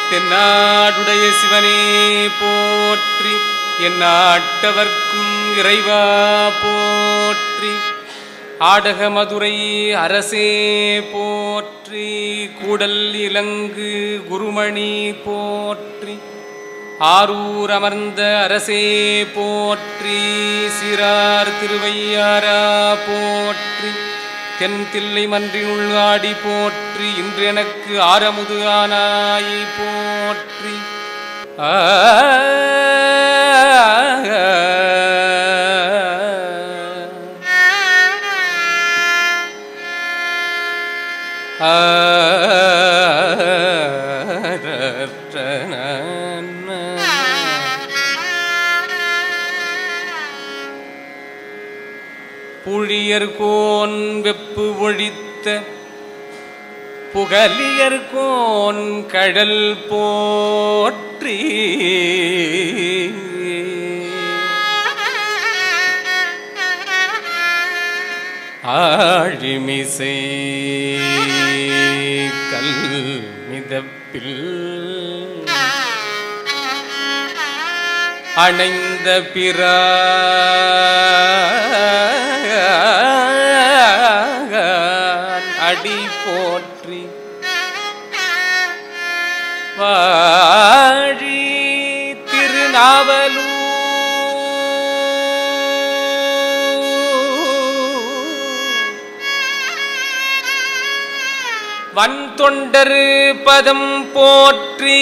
தென்னாடுடைய சிவனே போற்றி என் நாட்டவர்க்கும் இறைவா போற்றி ஆடக மதுரை அரசே போற்றி கூடல் இலங்கு குருமணி போற்றி ஆரூர் அமர்ந்த அரசே போற்றி சிறார் திருவையாரா போற்றி தென் தில்லை மன்றினுள் ஆடி போற்றி இன்று எனக்கு ஆரமுது ஆனாய் போற்றி ஆ புழியர்கோன் வெப்பு ஒழித்த புகலியர்கோன் கடல் போற்றி ஆழிமிசை கல் மிதப்பில் அணைந்த பிரான் அடி போற்றி வாழி திருநாவலூர் வன் தொண்டரு பதம் போற்றி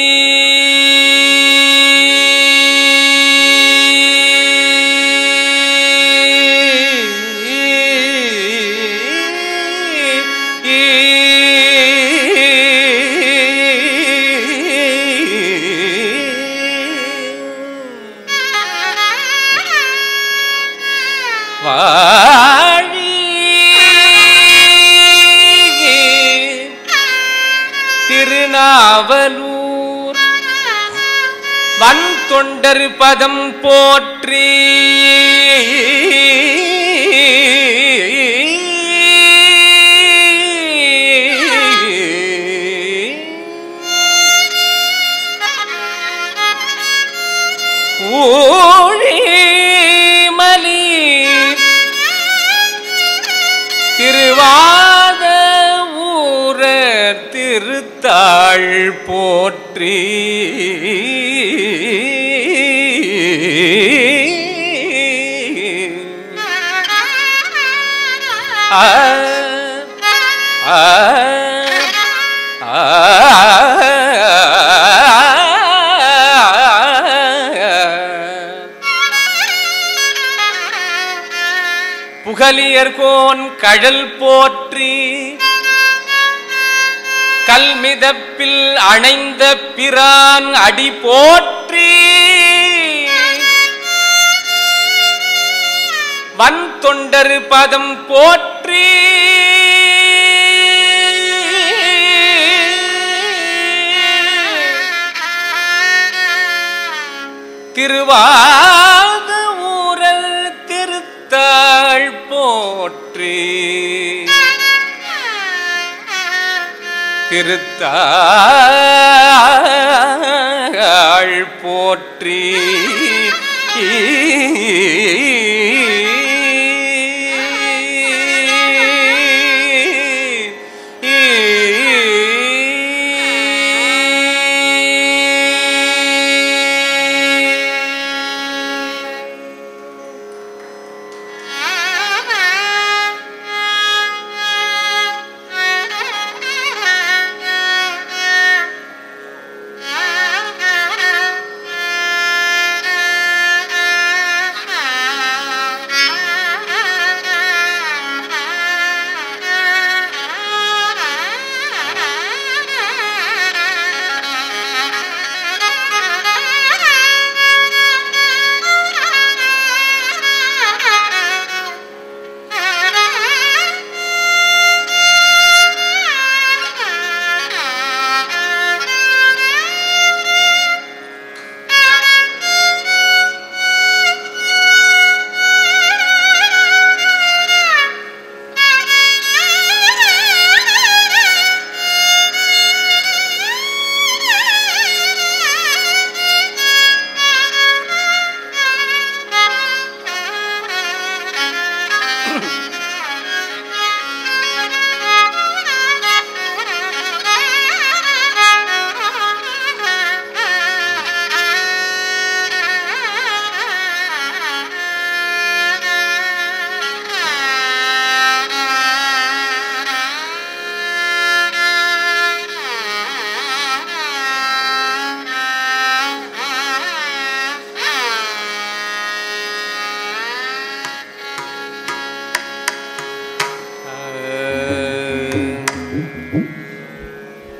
வாழி திருநாவலூர் வன் தொண்டர் பதம் போற்றி ஊழிமலி திருவாத ஊர திருத்தாள் போற்றி ஆ ஆ ஆ புகலியர்கோன் கழல் போற்றி கல்மிதப்பில் அணைந்த பிரான் அடி போற்றி வன் தொண்டரு பதம் போற்றி திருவாத ஊரல் திருத்தாள் போற்றி திருத்தாள் போற்றி ஆ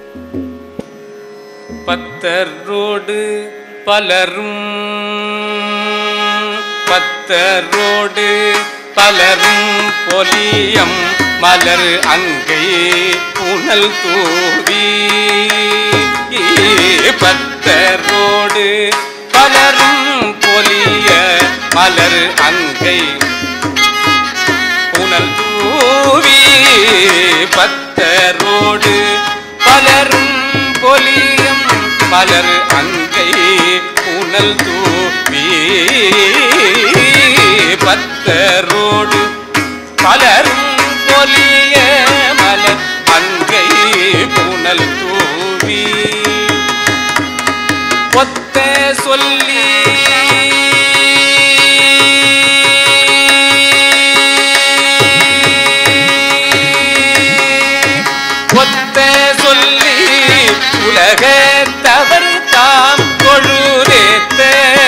பத்தரோடு பலரும் பத்தரோடு பலரும் பொலியம் மலர் அங்கை புனல் தூவி பத்தரோடு பலரும் பொலிய மலர் அங்கை புனல் தூவி பத்தரோடு பலரும் பொலியம் மலர் அங்கை புனல் தூவி பத்தரோடு பலரும் பொலிய மலர் அங்கை புனல் தூவி ஒத்த சொல்லி ஒத்த சொல்லி உலக தவறு தாம் கொழுதேத்த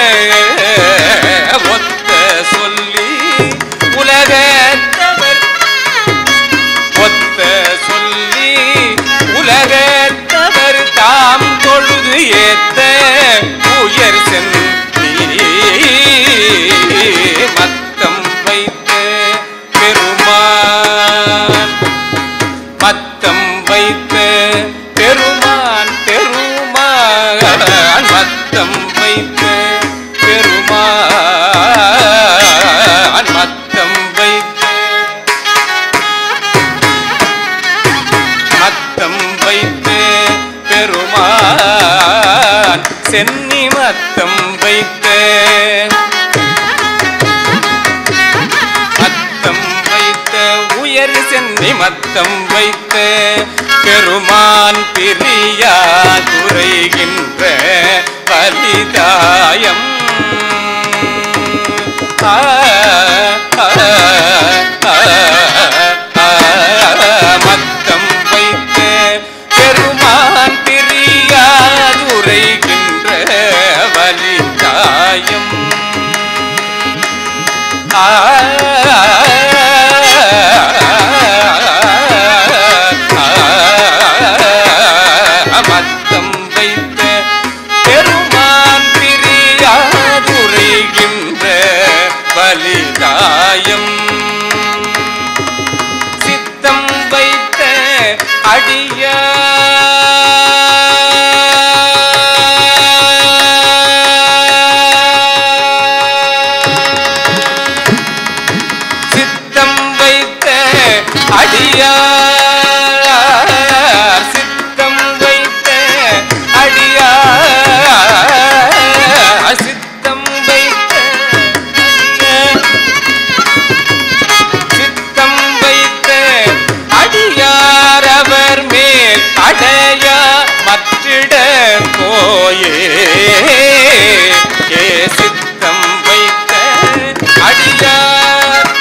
ஒத்த சொல்லி உலக தவறு ஒத்த சொல்லி உலக தவறு தாம் தொழுது ஏத்த உயர் சென்றி மத்தம் வைத்த பெருமான் மத்தம் வைத்த பெருமான் பெருமான் மத்தம் வைத்த பெருமான் மத்தம் வைத்த மத்தம் வைத்து பெருமான் சென்னி மத்தம் வைத்து மத்தம் வைத்த உயர் சென்னி மத்தம் வைத்த பெருமான் பிரியா துறைகின்ற பலிதாயம் ஆ, ஆ, ஆ, ஆ, மத்தம் வைத்த பெருமான் பிரியாதுரைகின்ற வலிதாயம் ஆ, மத்தம் வைத்த பெருமான் பிரியாதுரைகின்ற பலிதாயம் சித்தம் வைத்த அடியா சித்தம் வைத்த அடியார் சித்தம் வைத்த அடியார் சித்தம் வைத்த சித்தம் வைத்த அடியார் அவர் மேல் அடையா மற்றிட போயே ஏ சித்தம் வைத்த அடியார்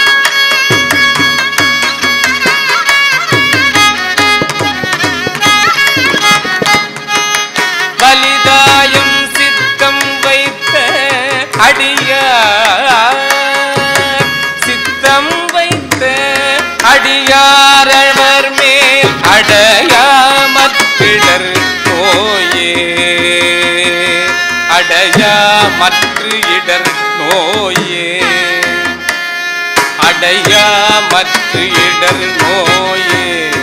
பலிதாயம் சித்தம் வைத்த அடியார் சித்தம் வைத்த அடியாரவர் மேல் அடையாமற்றிடர் நோயே அடையாமற்று இடர் நோயே அடையாமற்று இடர் நோயே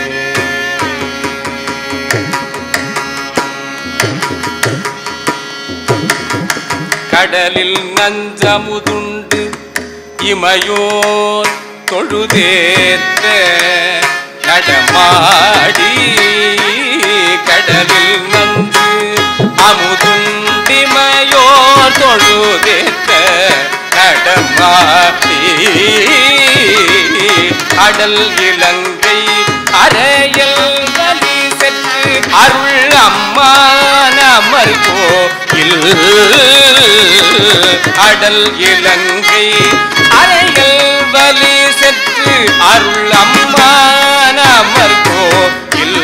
கடலில் நஞ்சமுதுண்டு இமையோர் தொழுதேத்த நடமாடி கடலில் நஞ்சு அமுதுண்டிமையோர் தொழுதேத்த நடமாடி அடல் இலங்கை அறையல் வலி சென்று அருள் அம்மான் அமர் கோயில் அடல் இலங்கை அறையல் வலி சென்று அருள் அம்மான் அமர் கோயில்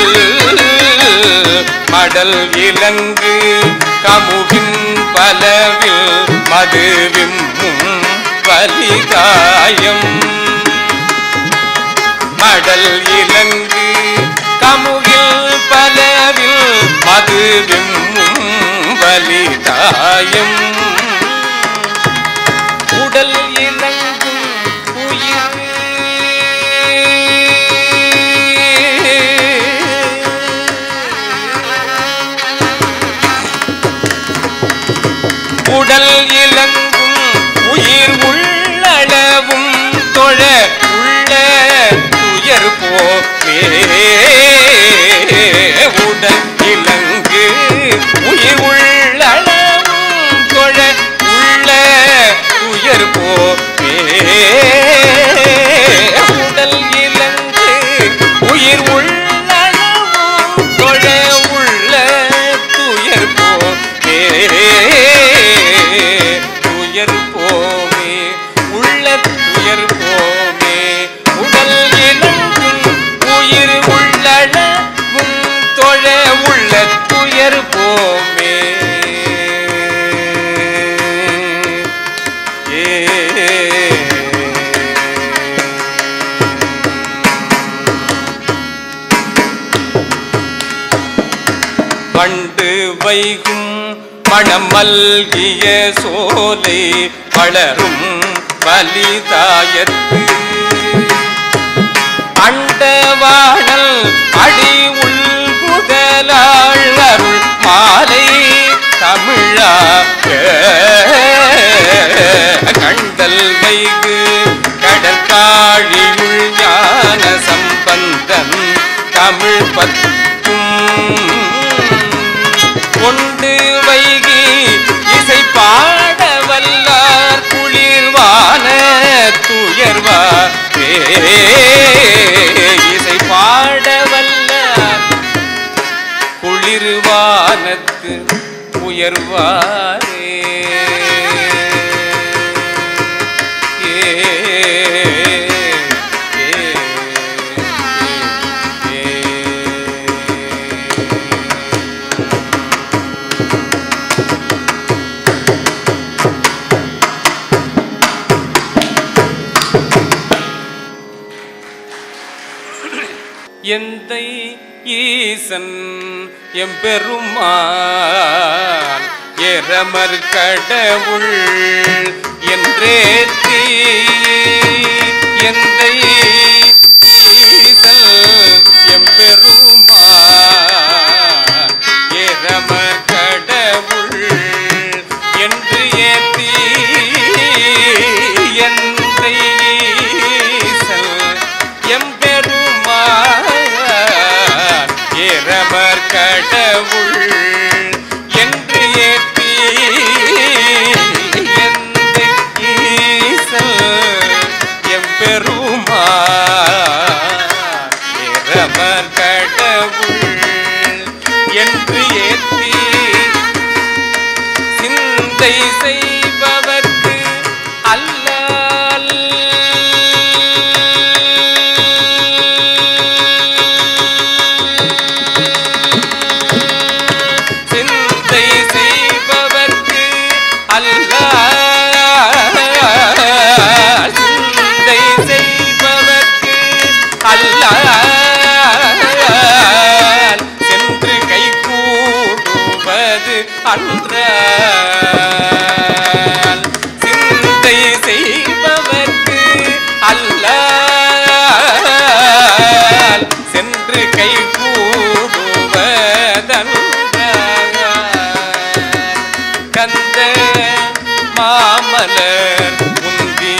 மடல் இலங்கு கமுவின் பலவில் மதுவிம் பலிகாயம் மடல் இலங்கு கமுகில் பல மாயம் உடல் இணங்கும் உயிர் உடல் இலங்கும் உயிர் உள்ளளவும் தொழ உள்ள துயர் போமே உடல் இலங்கு உயிர் உள்ளளவும் தொழ உள்ள துயர் போமே உடல் இலங்கு உயிர் உள்ளளவும் தொழ உள்ள துயர் போமே துயர் போமே உள்ள துயர் போமே உடல் இலங்கும் உயிர் உள்ளளவும் தொழ உள்ள துயர் போமே வண்டு வைகும் மணம் மல்கிய சோலை வளரும் வலிதாயத்து அண்டவாணல் அடி உள் முதலாள் அருள் மாலை தமிழாக கண்டல் வைகு கடற்காழியுள் ஞான சம்பந்தன் தமிழ் பத்தும் கொண்டு வைகி இசை பாட வல்லார் குளிர்வான துயர்வா இசை பாட வல்லார் குளிர்வானத்து உயர்வாரே ஏ, ஏ, ஏ, ஏ. எந்தை ஈசன் எம்பெருமான் எரமர் கடவுள் என்றேத்தி எந்தை ஈசன் எம்பெருமான் எரமர் கடவுள் என்று ஏத்தி எந்தை ஈசன் எம்பெருமான் இரமர் கடவுள் என்று ஏற்றி எந்தை ஈசன் எம்பெருமான் இரமர் கடவுள் என்று ஏற்றி சிந்தை செய்பவர்க்கு அல்லல் சிந்தை செய்பவர்க்கு அல்ல சிந்தை செய்பவர்க்கு அல்ல சென்று கை கூடுவது அன்ற சிந்தை செய்பவர்க்கு அல்ல சென்று கை கூடுவதன்ற கந்த மாமலர் உந்தி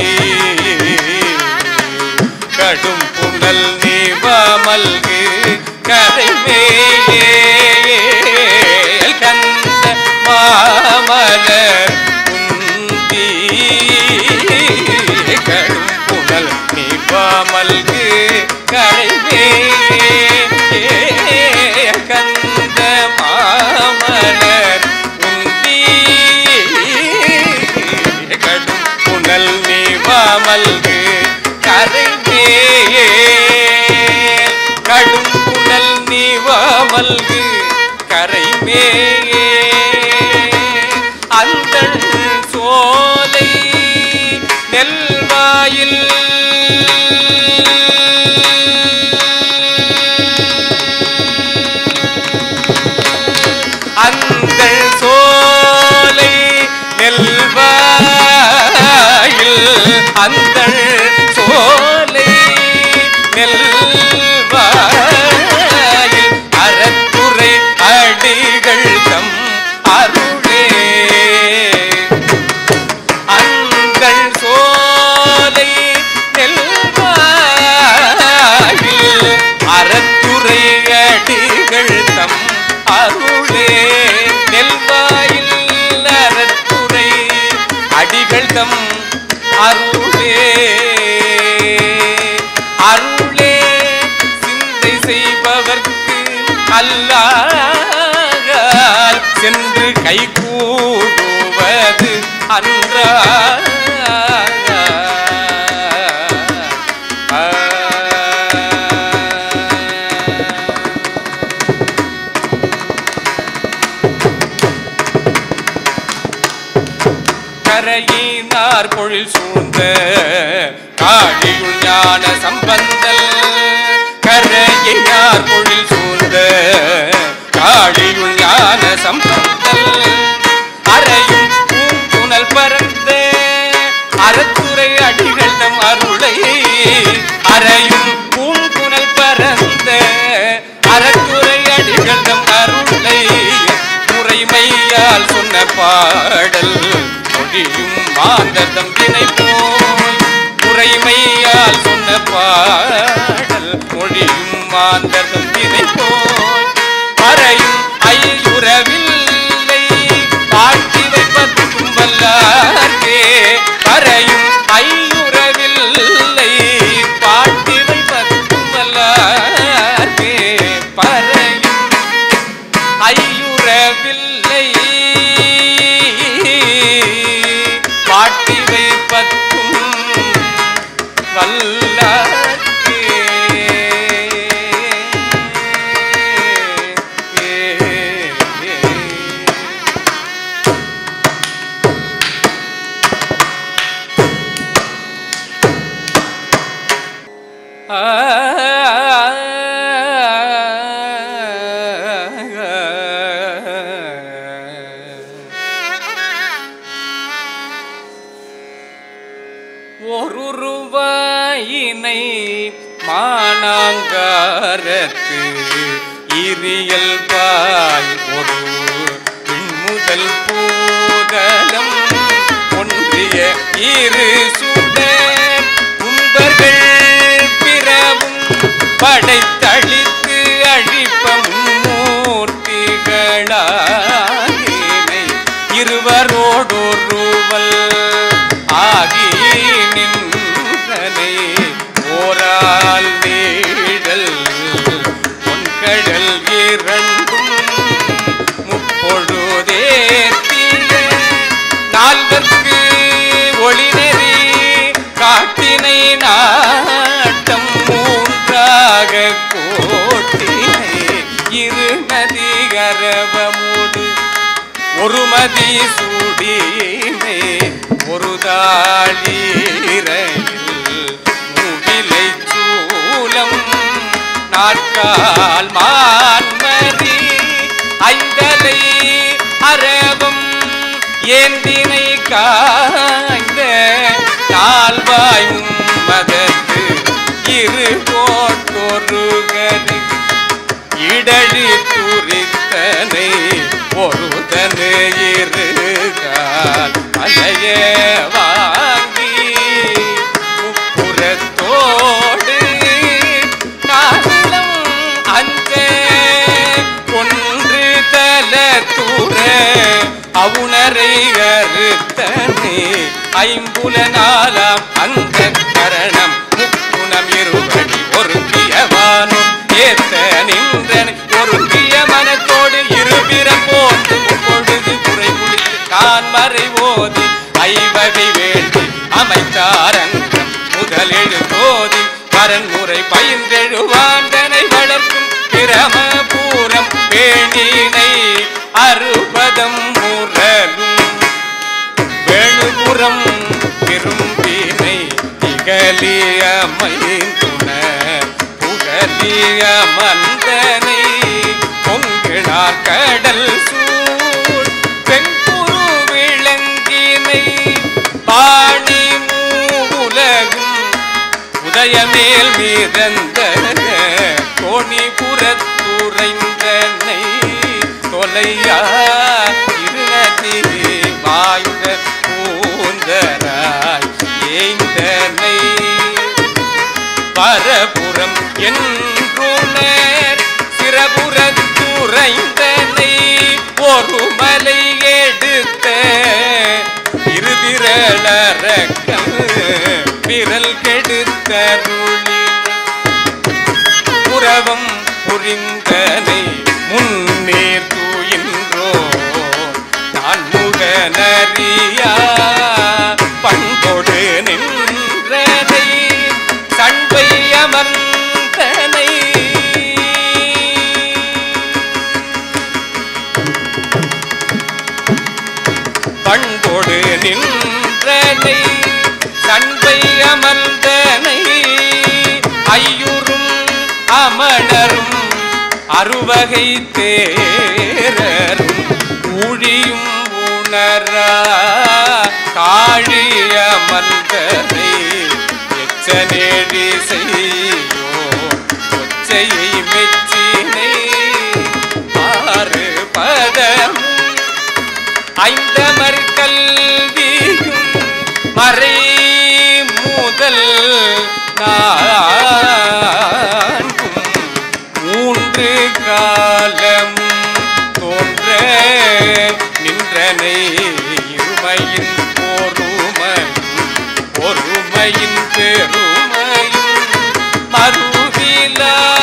கடும் புனல் நீவமல்கு கரைமேயே கந்த மாமலர் உந்தி கடும் புனல் நீவமல்கு கரைமேயே கந்த மாமலர் உந்தி கடும் புனல் நீவாமல்கு கரைமேயே கடும் புனல் நீவாமல்கு கரைமேயே அந்த சோலை நெல்வாயில் அந்த சோலை அந்த சோலை நெல்வாயில் அறத்துறை அடிகள் தம் அருளே அங்கள் சோலை நெல்வாயில் அறத்துறை அடிகள் தம் அருளே நெல்வாயில் அறத்துறை அடிகள் தம் அருளே அருளே சிந்தை செய்பவர்க்கு அல்லால் சென்று கை கூடுவது அன்றா கரையினார் பொழில் சூழ்ந்த காழியுள் ஞான சம்பந்தல் கரையினார் பொழில் சூழ்ந்த காழியுள் ஞான சம்பந்தல் அறையும் பூங்குணல் பரந்த அறத்துறை அடிகள் தம் அருளை அறையும் பூங்குணல் பரந்த அறத்துறை அடிகள் தம் அருளை முறைமையால் சொன்ன பாடல் மொழியும் மாந்தர் தம்பினை போய் முறைமையால் சொன்ன பாடல் மொழியும் மாந்தர் தம்பினை போய் பறையும் ஐயுறவில்லை பாட்டி வைப்பதும் வல்லார்க்கே பறையும் ஐயுறவில்லை பாட்டி வைப்பதும் வல்லார்க்கே பறையும் ஐயுறவில்லை பாட்டி வைப்பத்தும் வல்லார்க்கே ஒரு ரூபாயினை மானாங்காரத்து இரியல் பாய் ஒரு பின்முதல் பூதலம் ஒன்றிய இரு சுடர் கும்பர்கள் பிறவும் படைத்தளித்து அழிப்ப மூர்த்திகளாயினை இருவரோடொருவல் ஆகி நின்றனை ஓரால் நீடல் பொன்கடல் இரண்டும் முப்பொழுதேத்திய நால்வர்க்கு ஒளிநெறி காட்டினை நாட்டம் மூன்றாக கோட்டினை இரு நதிகரவமுடு ஒரு மதி சூடினை ஒரு தாளீரையில் முகிலை சூலம் நாட்கால் மான்மதி ஐந்தலை அரவம் ஏந்தினை காய்ந்த நால்வாய் மதத்து இரு கோட்டொரு கரி இடழி துரித்தனை ஒருதனு இருகால் அலைய வாங்கி முப்புறத்தோடு காலம் அஞ்ச கொன்று தல தூர அவுணரை அறுத்தனே ஐம்புல நாலாம் அந்த கரணம் முக்குணம் இருபடி ஒருங்கியவானும் ஏத்த நின்றனை ஒருங்கிய மனத்தோடு இருபிறம் போன்று பொழுது குறை குடித்து தான் மறை ஓதி ஐவகை வேண்டி அமைத்தாரங்கம் முதலெழு தோதி பரன்முறை பயின்றெழுவாண்டனை வளர்க்கும் பிரம பூரம் பேணினை அறுபதம் முரலும் வேணுபுறம் திரும்பினை திகலிய மைந்துண புகலிய மந்தனை பொங்கினார் கடல் சூழ் பெண்புரு விளங்கினை பாணி மூல துறையமேல் மீதந்த கோணிபுறத்துறைந்தனை தொலையா இருநதி வாய்ந்த பூந்தராய் ஏய்ந்தனை பரபுறம் என்றுணர் சிறபுறத்துறைந்தனை ஒரு மலை எடுத்த இருதிரளரக்கம் விரல் கெடுத்தருளி புறவம் புரிந்தனை முன்னேர் தூயின்றோ நான் முகனறியா பண்பொடு நின்றனை சண்பை அமர்ந்தனை பண்பொடு நின்றனை சண்பை அமர்ந்தனை ஐயுறும் அமணரும் அறுவகை தேரரும் ஊழியும் உணரா காழிய மந்தனை எச்சனேழி செய்யோ ஒச்சையை மெச்சினை ஆறு பதம் ஐந்தமர் கல்வியும் மறை முதல் நான்கும் மூன்று காலம் தோன்ற நின்றனை இருமையின் பொறுமையும் பொறுமையின் பெருமையும் மறுவில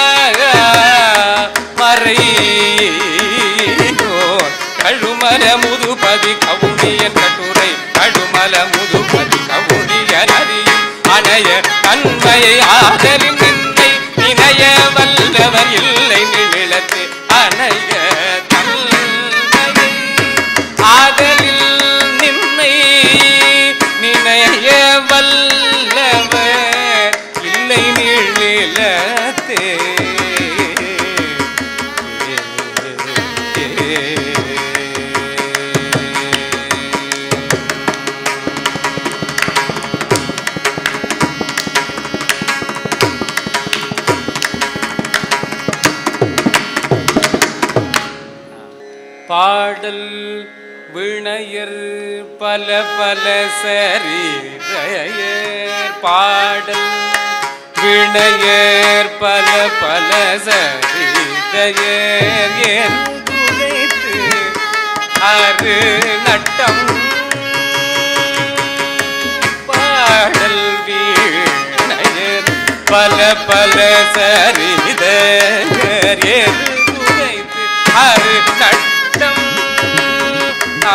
மறையோர் கழுமல முதுபதி கவுனியன் கட்டுரை கழுமல முதுபதி கவுனியன் அறியும் அணைய தன்மையை ஆதலின் நின்னை இணைய வல்லவர் இல்லை நிலத்து அணைய தன்மையை ஆதலில் நின்னை நினைய வல்லவர் இல்லை நிழலத்தே பாடல் விணையர் பல பல சரீரையர் பாடல் விணையர் பல பல சரிதையர் என் துணைத்து அரு நட்டம் பாடல் வீணையர் பல பல சரிதையர் என் துணைத்து அரு நட்டம் ஆ,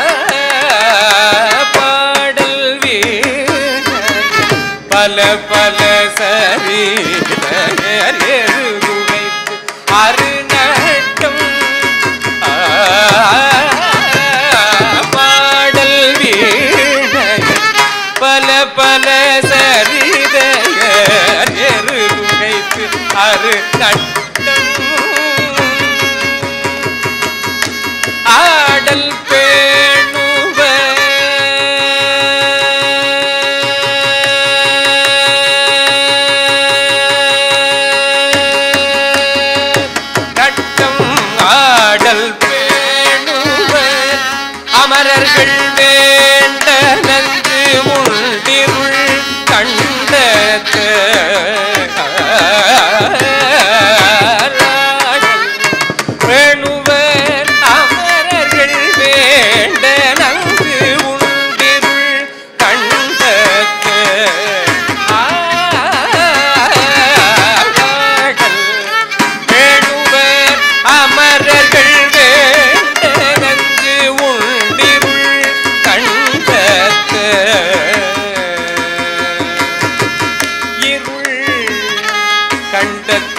பாடல் வீணையர் பல பல சரிதையர் எருதுவைத்து அருநட்டம் ஆ, பாடல் வீணையர் பல பல சரிதையர் எருதுவைத்து அரு நட்டம் ஆடல் பேணுவ கட்டம் ஆடல் பேணுவ அமரர்கள் வேண்ட நன்று முள்ளிருள் கண்டத்த வேணுவர் அமரர்கள் வேண்ட நன்று உண்டிருள் கண்டத்த ஆடல் வேணுவர் அமரர்கள் வேண்ட நன்று உண்டிருள் கண்டத்த இருள் கண்டத்த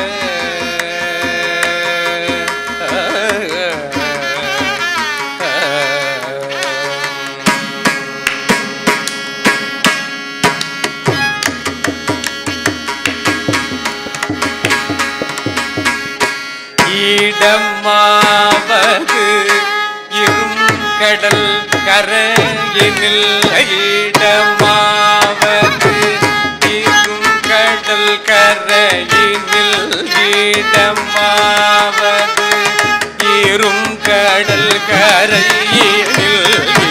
இடமாவது இரும் கடல் கரையினில் இடமாவது இரும் ஈடமாவது இரும் கடல் கரையினில்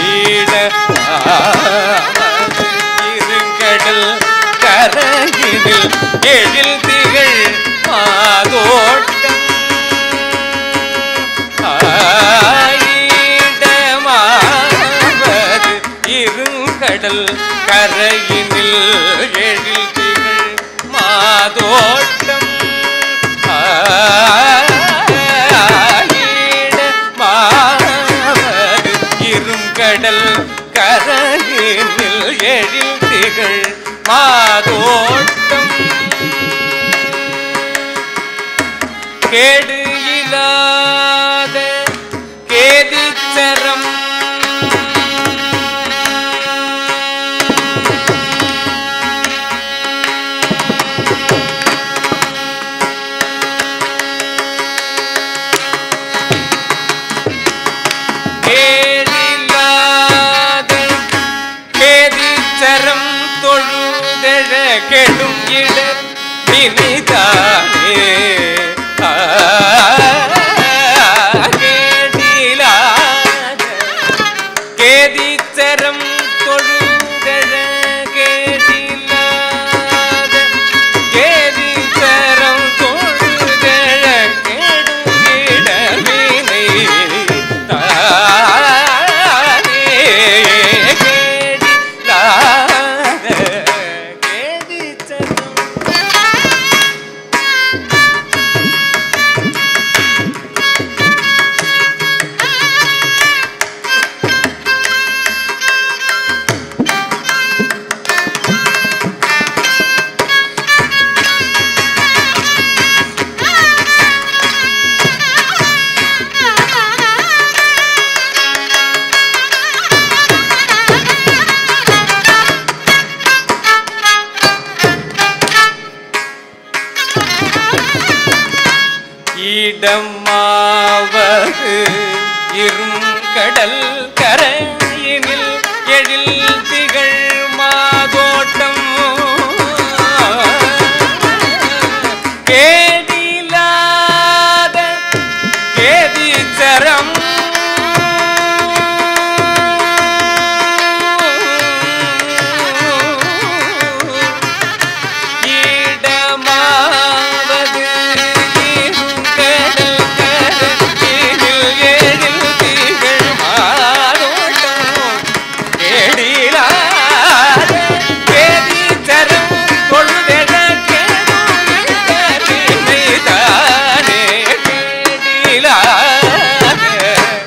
ஈடமாவது இருங்கடல் கரையினில் எழில் திகழ் மாதோட்டம் ஆயிடமாவது இருங்கடல் கரையினில் எழில் திகழ் மாதோட்டம் ஆயிடமாவது இருங்கடல் கரையினில் எழில் திகழ் மாதோட்டம் கேடு இல்லாத கேதிச்சரம் கேடில்லாத கேதிச்சரம் தொழுதழ கெடும் இட வினைதானே ஆ, கேடிலாத கேதிச்சரம் தொழுதழ கேடில்லாத கேதிச்சரம் தொழுதழ கெடும் இட வினை தானே கேடிலாத கேதிச்சரம் இடமாவது இரும் கடல் கரையினில் எழில் திகழ் மாதோட்டம் கேடிலாத கேதிச்சரம் இடமாவது கடல் கரையினில் எழில் திகழ் மாதோட்டம் கேடிலாத கேதிச்சரம் கொள்வென கேடுவினை தானே கேடிலாத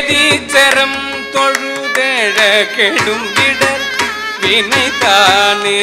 பேதீச்சரம் தொழுதெழ கெடும் இடர் வினைதானே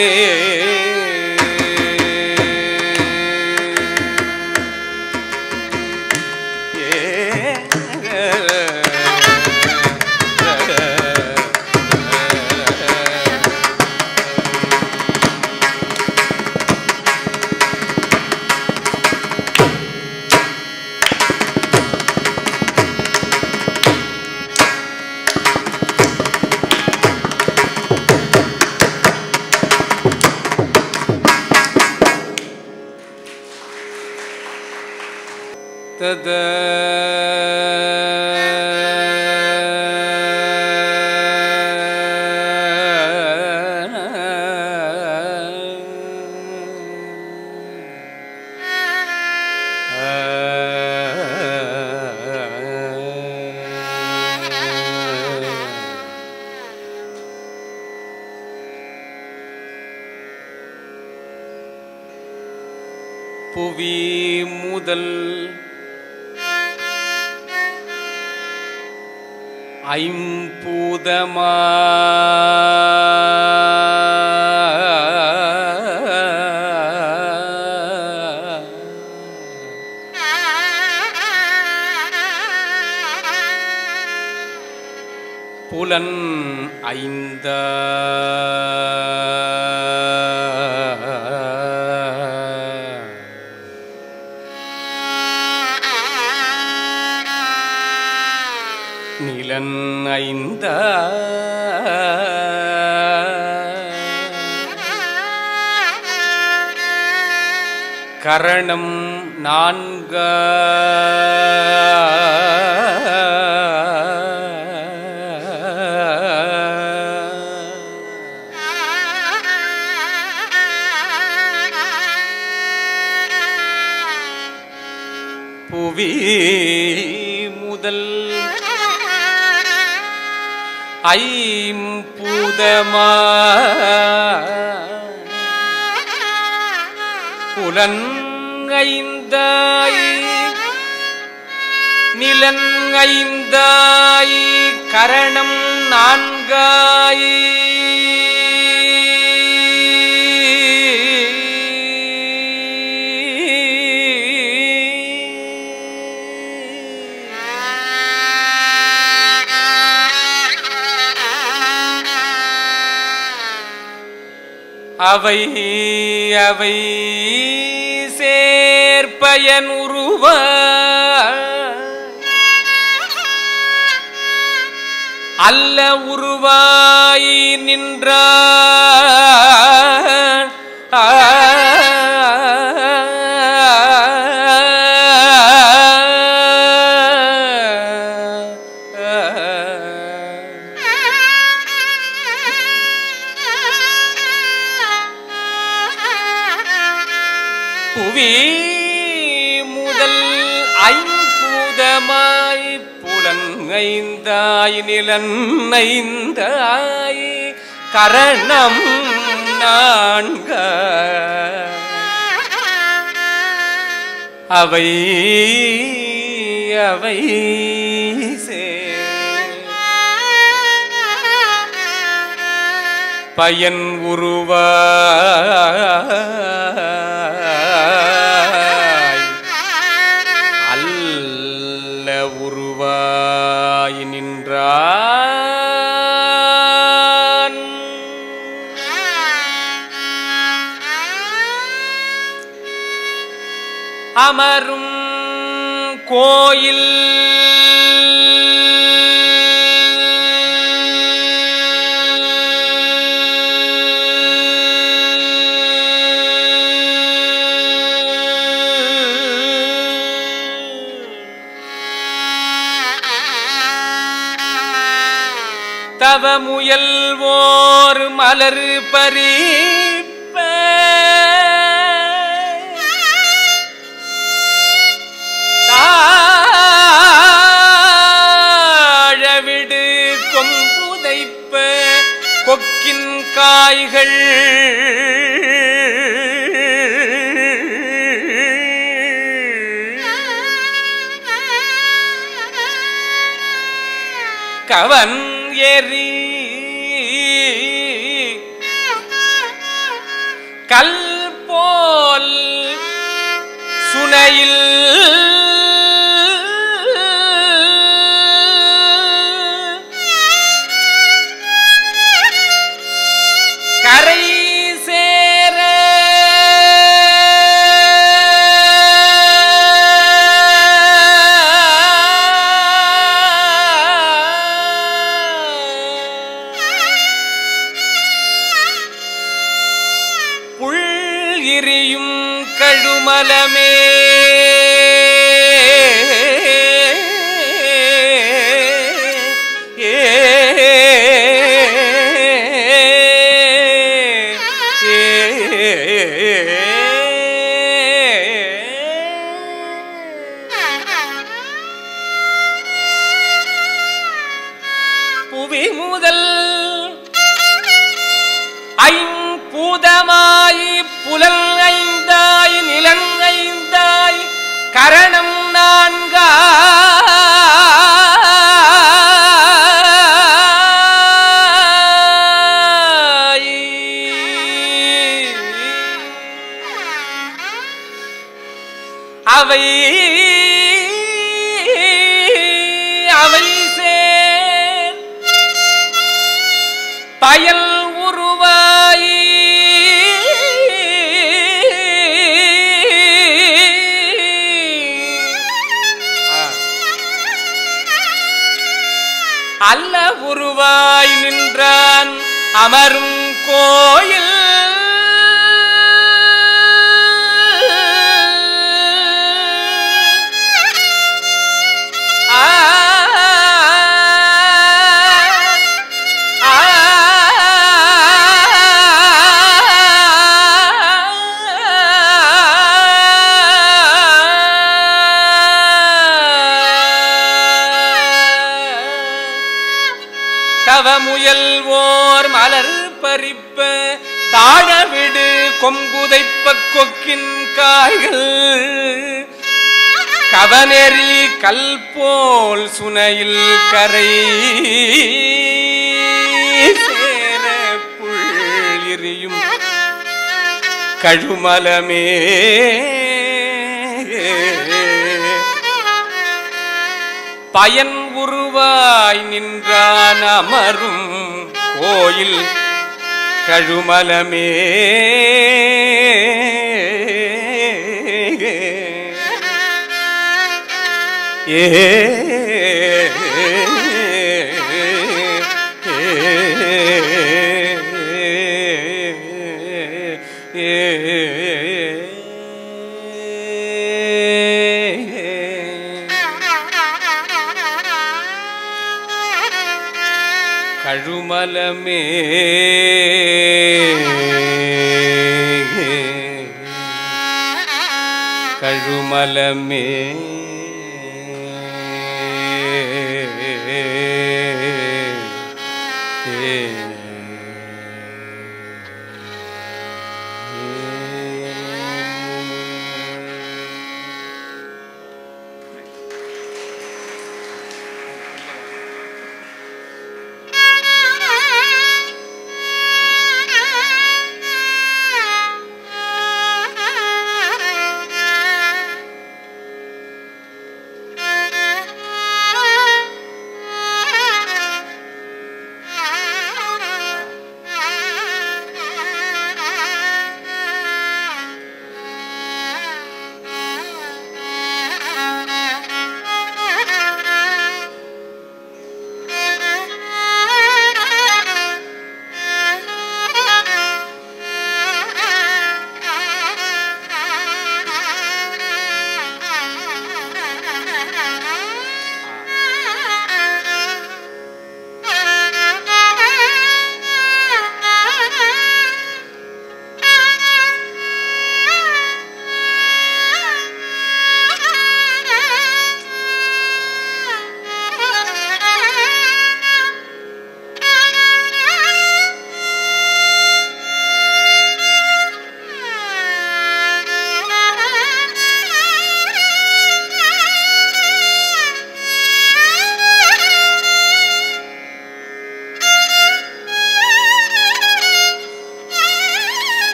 தத புவி முதல் ஐம்பூதமா புலன் ஐந்த நிலன் ஐந்த கரணம் நான்க புவி முதல் ஐம்பூதமா புலன் ஐந்தாய் நிலன் ஐந்தாய் கரணம் நான்காய் அவை அவை சேர்ப்பயன் உருவ அல்ல உருவாய் நின்ற புவி முதல் ஐம்பூதமாய் புலன் ஐந்தாய் நிலன் ஐந்தாய் கரணம் நான்க அவை அவை சேர் பயன் உருவாய் அல்ல உருவாய் நின்றான் அமரும் கோயில் தவ முயல்வோர் மலர் பறிப்ப தாழவிடு கொம்புதைப்ப கொக்கின் காய்கள் கவன் ஏறி கல் போல் சுனையில் கரை சேர புல் எரியும் கழுமலமே புவி முதல் ஐம்பூதமாய் புலன் ஐந்தாய் நிலன் ஐந்தாய் கரணம் நான்காய் அவை அவை சேர் பயல் உருவாயி அல்ல உருவாய் நின்றான் அமரும் கோயில் ஆ தவமுயல்வோர் மலர் பறிப்ப தாழவிடு கொம்புதைப்ப கொக்கின் காய்கள் கவனெறி கல் போல் சுனையில் கரை சேர புள் எரியும் கழுமலமே பயன் உருவாய் நின்றான் அமரும் கோயில் கழுமலமே ஏ கழுமலமே கழுமலமே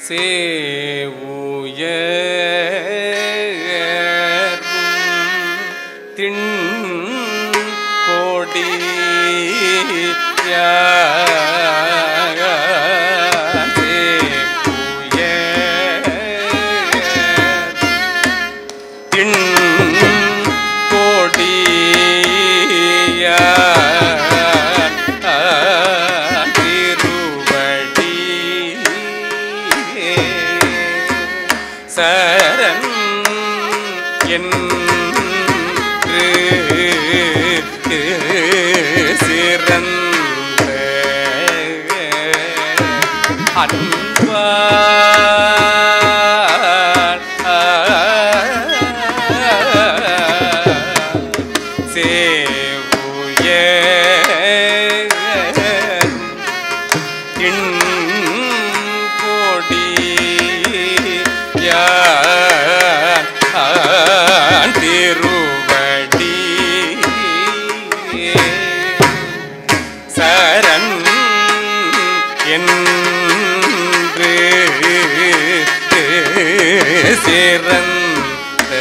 சேவுயரும் திண் கோடி திண் திருவடி சரண் என்று சிறந்த அன்பார் சேவுயர் திண் கொடியான் திருவடி சரண் என்று சிறந்த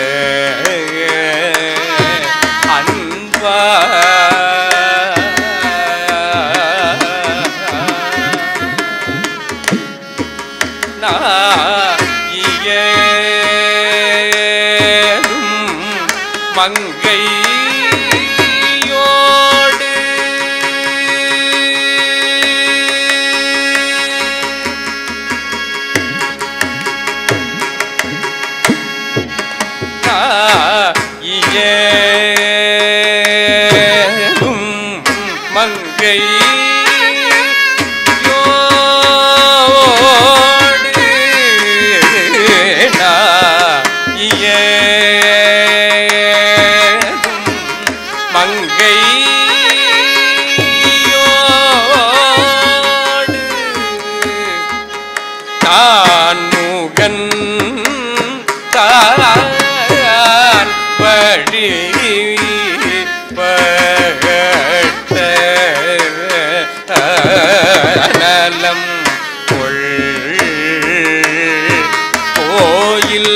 அன்பா நாயியலும் மங்கையோடு நாயியலும் மங்கை யோடு நாயியலும் மங்கை யோடு தான் முகன் தான் வழி பகட்ட நலம் கொள் கோயில்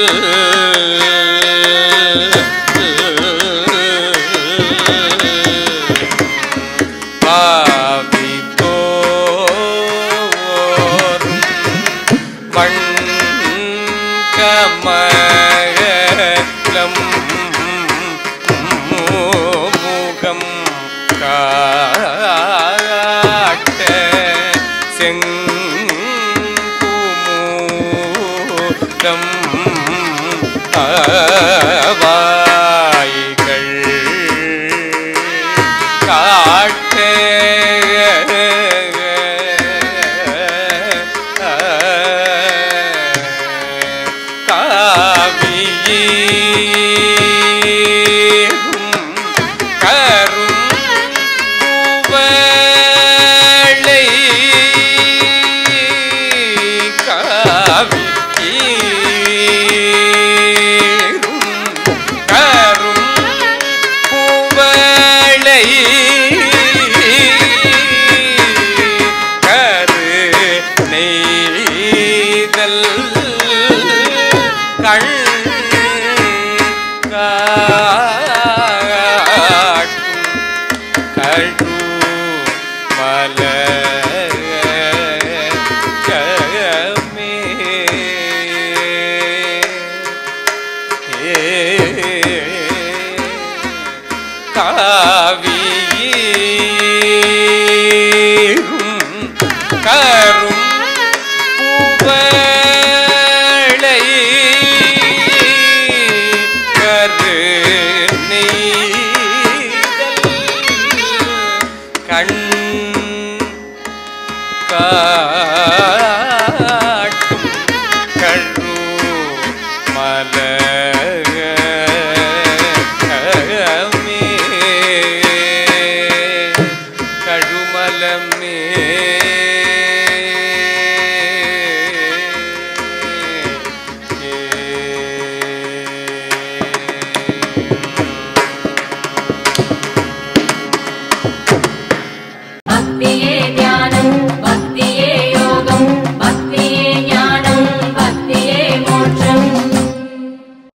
பாவி தோறும் மண் கமலம் முகம் காட்ட செங்குமுகம் வாய்கள் காட்ட காவியும் கரும் குவளை காவியும் கரும் குவளை கரு நெய்தல் கண் காட்டும் கழு மலமே காவியும் கரும் புவளை கரு நெய்தல் கண் காட்டும் கழு மலமே